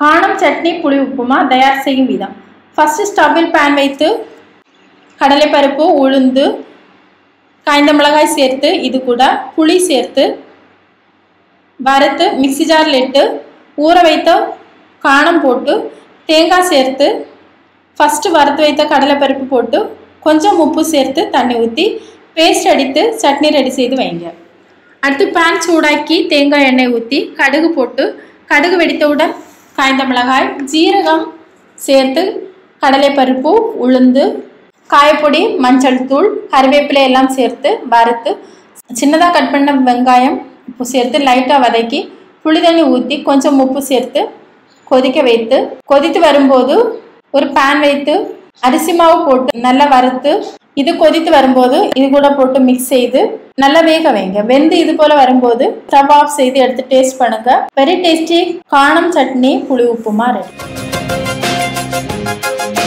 காணம் சட்னி புளி உப்புமா தயார் செய்யும் விதம் ஃபஸ்ட்டு ஸ்டவ்வில் பேன் வைத்து கடலைப்பருப்பு உளுந்து காய்ந்த மிளகாய் சேர்த்து இது கூட புளி சேர்த்து வறுத்து மிக்ஸி ஜாரில் இட்டு ஊற வைத்த காணம் போட்டு தேங்காய் சேர்த்து ஃபஸ்ட்டு வறுத்து வைத்த கடலைப்பருப்பு போட்டு கொஞ்சம் உப்பு சேர்த்து தண்ணி ஊற்றி பேஸ்ட் அடித்து சட்னி ரெடி செய்து வைங்க அடுத்து பேன் சூடாக்கி தேங்காய் எண்ணெய் ஊற்றி கடுகு போட்டு கடுகு வெடித்தவுடன் காய்ந்த மிளகாய் ஜீரகம் சேர்த்து கடலைப்பருப்பு உளுந்து காயப்பொடி மஞ்சள் தூள் கருவேப்பிலை எல்லாம் சேர்த்து வறுத்து சின்னதாக கட் பண்ண வெங்காயம் உப்பு சேர்த்து லைட்டாக வதக்கி புளி தண்ணி ஊற்றி கொஞ்சம் உப்பு சேர்த்து கொதிக்க வைத்து கொதித்து வரும்போது ஒரு பேன் வைத்து அரிசி மாவு போட்டு நல்லா வறுத்து இது கொதித்து வரும்போது இது கூட போட்டு மிக்ஸ் செய்து நல்லா வேக வைங்க வெந்து இது போல வரும்போது ஸ்டவ் ஆஃப் செய்து எடுத்து டேஸ்ட் பண்ணுங்க வெரி டேஸ்டி காணம் சட்னி புளி உப்புமா ரெடி